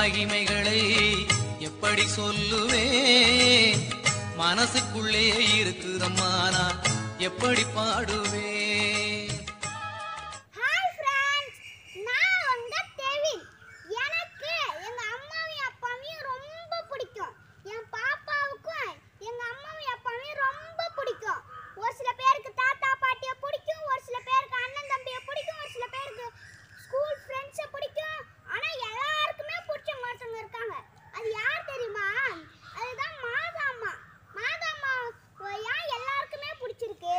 மகிமைகளை எப்படி சொல்லுவேன் மனசுக்குள்ளே இருக்குதம்மா நான் எப்படி பாடுவேன் ஹாய் ஃப்ரெண்ட்ஸ் நான் உங்க தேவின் எனக்கு எங்க அம்மாவையும் அப்பாவையும் ரொம்ப பிடிக்கும் என் பாப்பாவுக்கும் எங்க அம்மாவையும் அப்பாவையும் ரொம்ப பிடிக்கும் ஒரு சில பேருக்கு தாத்தா பாட்டியை பிடிக்கும் ஒரு சில பேருக்கு அண்ணன் தம்பியை பிடிக்கும் ஒரு சில பேருக்கு ஸ்கூல் ஃப்ரெண்ட்ஸை பிடிக்கும் ஆனா எல்லாருக்குமே பிடிச்சவங்க ஒருத்தவங்க இருக்காங்க அது யார் தெரியுமா அதுதான் மாதாம்மா மாதாம்மா ஏன் எல்லாருக்குமே பிடிச்சிருக்கு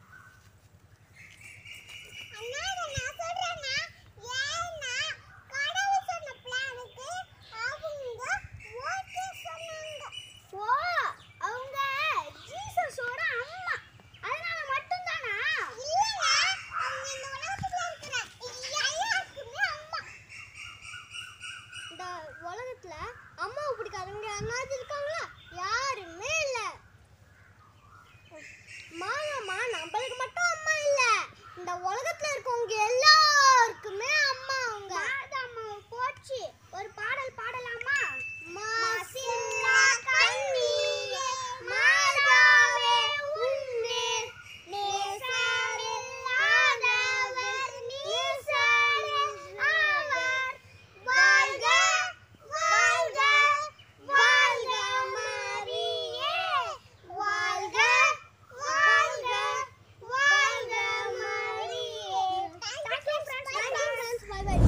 அண்ணா இதை நான் சொல்றேன்னா ஏன்னா கடவுள் சொன்ன பிளானுக்கு அவங்க ஓகே சொன்னாங்க ஓ அவங்க ஜீசஸோட அம்மா அதனால மட்டும் தானா இல்லங்க அவங்க இந்த உலகத்துல இருக்கிற எல்லாருக்குமே அம்மா இந்த உலகத்துல அம்மாவை பிடிக்காதவங்க யாராவது இருக்காங்களா யாருமே இல்லை மாமாமா நம்மளுக்கு மட்டும் அம்மா இல்ல இந்த உலகத்துல இருக்கவங்க எல்லாருக்குமே அம்மா அவங்க மாதாம்மா போச்சு ஒரு பாடல் பாடலாமா மாசில்லா கண்ணீரே மாதாவே உன்மேல் நேசமில்லாதவர் நீசரே ஆவார். வாழ்க, வாழ்க, வாழ்க மரியே. வாழ்க, வாழ்க, வாழ்க மரியே. Thank you friends. Thank you friends. Bye bye.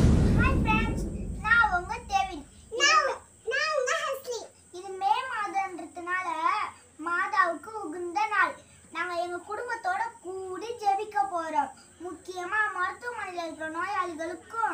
Hi friends. நான் உங்க தேவின். இது- நான் உங்க ஹஸ்லி. இது மே மாதம்ன்றதுனால மாதாவுக்கு உகந்த நாள் நாங்க எங்க குடும்பத்தோட கூடி ஜெபிக்க போறோம் முக்கியமா மருத்துவமனையில் இருக்கிற நோயாளிகளுக்கும்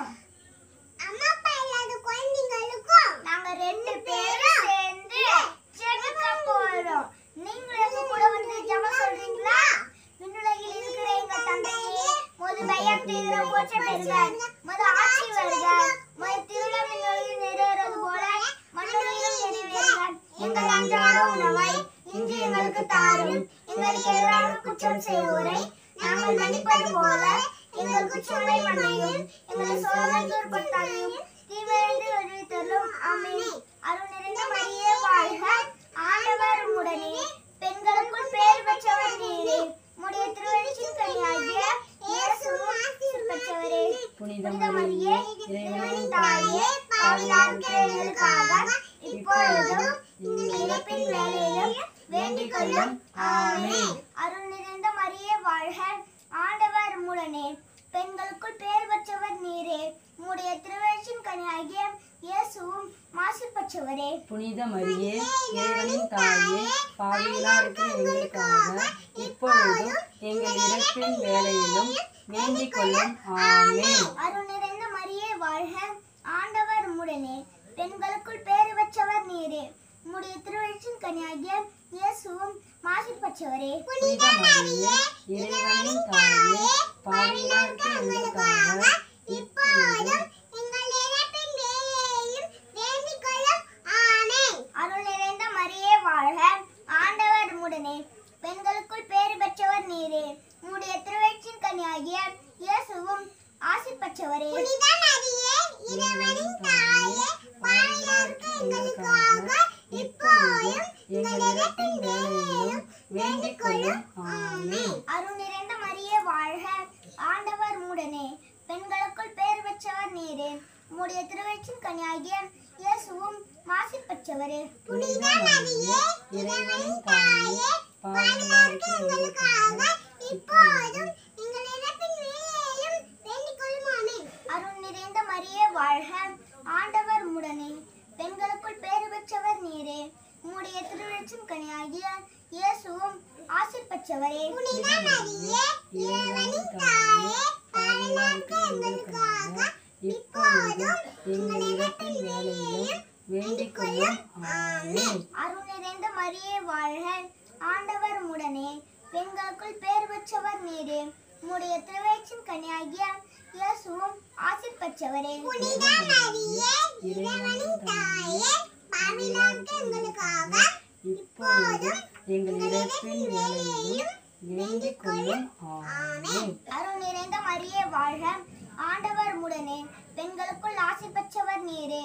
அம்மா அப்பா இல்லாத குழந்தைங்களுக்கும் நாங்க ரெண்டு பேரும் சேர்ந்து ஜெபிக்க போறோம் நீங்களும் எங்க கூட வந்து ஜெபம் சொல்றீங்களா விண்ணுலகில் இருக்கிற எங்க தந்தையே முது பெயர் தீவிர போற்ற பெறுக முது ஆட்சி வருக முது திருடம் விண்ணுலகில் நிறைவேறது போல மண்ணுலகிலும் நிறைவேறுக எங்கள் அன்றாட உணவை இன்று எங்களுக்கு தாரும் எங்களுக்கு எதிரான குற்றம் செய்வோரை நாங்கள் மன்னிப்பது போல எங்கள் குற்றங்களை மன்னியும் எங்களை சோதனைக்கு உட்படுத்தாதையும் தீமையிலிருந்து விடுவித்தருளும் ஆமென் அருள் நிறைந்த மரியே வாழ்க ஆண்டவர் உடனே பெண்களுக்குள் பேர் பெற்றவர் நீரே உடைய திருவழிச்சின் கனியாகிய இயேசுவும் ஆசீர் பெற்றவரே புனித மரியே இறைவனின் தாயே பாவிலாருக்கிற எங்களுக்காக இப்பொழுதும் எங்கள் இறப்பின் வேலையிலும் வேண்டிக் கொள்ளும் ஆமென் அருள் நிறைந்த மரியே வாழ்க ஆண்டவர் உடனே பெண்களுக்குள் பேர் பெற்றவர் நீரே உம்முடைய திருவழிச்சின் கனியாகிய இயேசுவும் மாசு பெற்றவரே புனித மரியே இறைவனின் தாயே பாவிகளா இருக்கிற எங்களுக்காக இப்பொழுதும் எங்கள் இறப்பின் வேலையிலும் வேண்டிக் கொள்ளும் ஆமென் அருள் நிறைந்த மரியே வாழ்க ஆண்டவர் உடனே பெண்களுக்குள் பேறு பெற்றவர் நீரே உம்முடைய திருவழிச்சின் கனியாகிய இயேசுவும் மாசு பெற்றவரே புனித மரியே இறைவனின் தாயே பாவிகளா இருக்கிற எங்களுக்காக இப்பொழுதும் எங்கள் இறப்பின் வேலையிலும் வேண்டிக் கொள்ளும் ஆமென் அருள் நிறைந்த மரியே வாழ்க ஆண்டவர் உடனே பெண்களுக்குள் பேறு பெற்றவர் நீரே உம்முடைய திருவழிச்சின் கனியாகிய இயேசுவும் ஆசி பெற்றவரே புனித மரியே இறைவனின் தாயே பாவிலாருக்கு எங்களுக்காக இப்போதும் எங்கள் இறப்பின் வேலையிலும் வேண்டிக் கொள்ளும் ஆமென் அருள் நிறைந்த மரியே வாழ்க ஆண்டவர் உடனே பெண்களுக்குள் பேர் பெற்றவர் நீரே உம்முடைய திருவழிச்சின் கனியாகிய இயேசுவும் மாசி பெற்றவரே புனித மரியே இறைவனின் தாயே பாவிகளா இருக்கிற எங்களுக்காக இப்பொழுதும் எங்கள் இறப்பின் வேலையிலும் வேண்டிக் கொள்ளும் ஆமென் அருள் நிறைந்த மரியே வாழ்க ஆண்டவர் உடனே பெண்களுக்குள் பேறு பெற்றவர் நீரே உம்முடைய திருவழிச்சின் கனியாகிய இயேசுவும் ஆசிர் பெற்றவரே புனித மரியே இறைவனின் தாயே பாவிகளா இருக்கிற எங்களுக்காக இப்பொழுதும் எங்கள் இறப்பின் வேலையிலும் வேண்டிக் கொள்ளும் ஆமென் அருள் நிறைந்த மரியே வாழ்க ஆண்டவர் உடனே பெண்களுக்குள் பேர் பெற்றவர் நீரே உம்முடைய திருவயிற்றின் கனியாகிய இயேசுவும் ஆசிர் பெற்றவரே புனித மரியே இறைவனின் தாயே பாவிலாருக்கு எங்களுக்காக இப்பொழுதும் எங்கள் இறப்பின் வேலையிலும் வேண்டிக் கொள்ளும் ஆமென் அருள் நிறைந்த மரியே வாழ்க ஆண்டவர் உடனே பெண்களுக்குள் ஆசி பெற்றவர் நீரே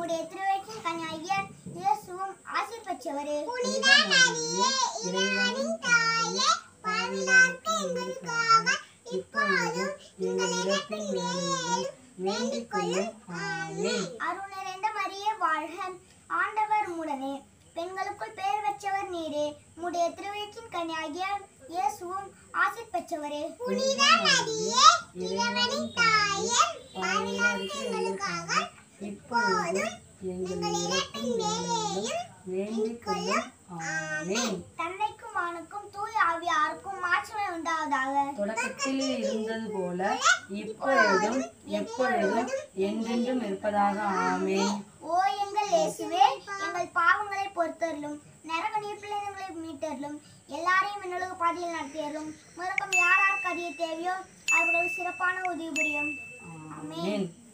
உம்முடைய திருவயிற்றின் கனியாகிய இயேசுவும் ஆசீர் பெற்றவரே புனித மரியே இறைவனின் தாயே பாவிலார்க்கு எங்களுக்காக இப்பொழுதும் எங்கள் இறப்பின் வேளையிலும் வேண்டிக் கொள்ளும் ஆமென் அருள் நிறைந்த மரியே வாழ்க ஆண்டவர் உடனே பெண்களுக்குள் பேர் பெற்றவர் நீரே உம்முடைய திருவயிற்றின் கனியாகிய இயேசுவும் ஆசீர் பெற்றவரே புனித மரியே இறைவனின் தாயே பாவிலார்க்கு எங்களுக்காக இப்பொழுதும் எங்கள் இறப்பின் வேளையிலும் வேண்டிக் கொள்ளும் ஆமென் தந்தைக்கும் மகனுக்கும் தூய் ஆவியாருக்கும் மாற்றமே உண்டாவதாக தொடக்கத்தில் இருந்தது போல இப்பொழுதும் எப்பொழுதும் என்றென்றும் இருப்பதாக ஆமென் ஓ எங்கள் இயேசுவே எங்கள் பாவங்களை பொறுத்தருளும் நரக நீர்ப்பிள்ளைகளை மீட்டருளும் எல்லாரையும் என்னுலக பாதையில் நடத்தியருளும் முறக்கம் யார் யாருக்கு அறிய தேவையோ அவர்களுக்கு சிறப்பான உதவி புரியும் ஆமென்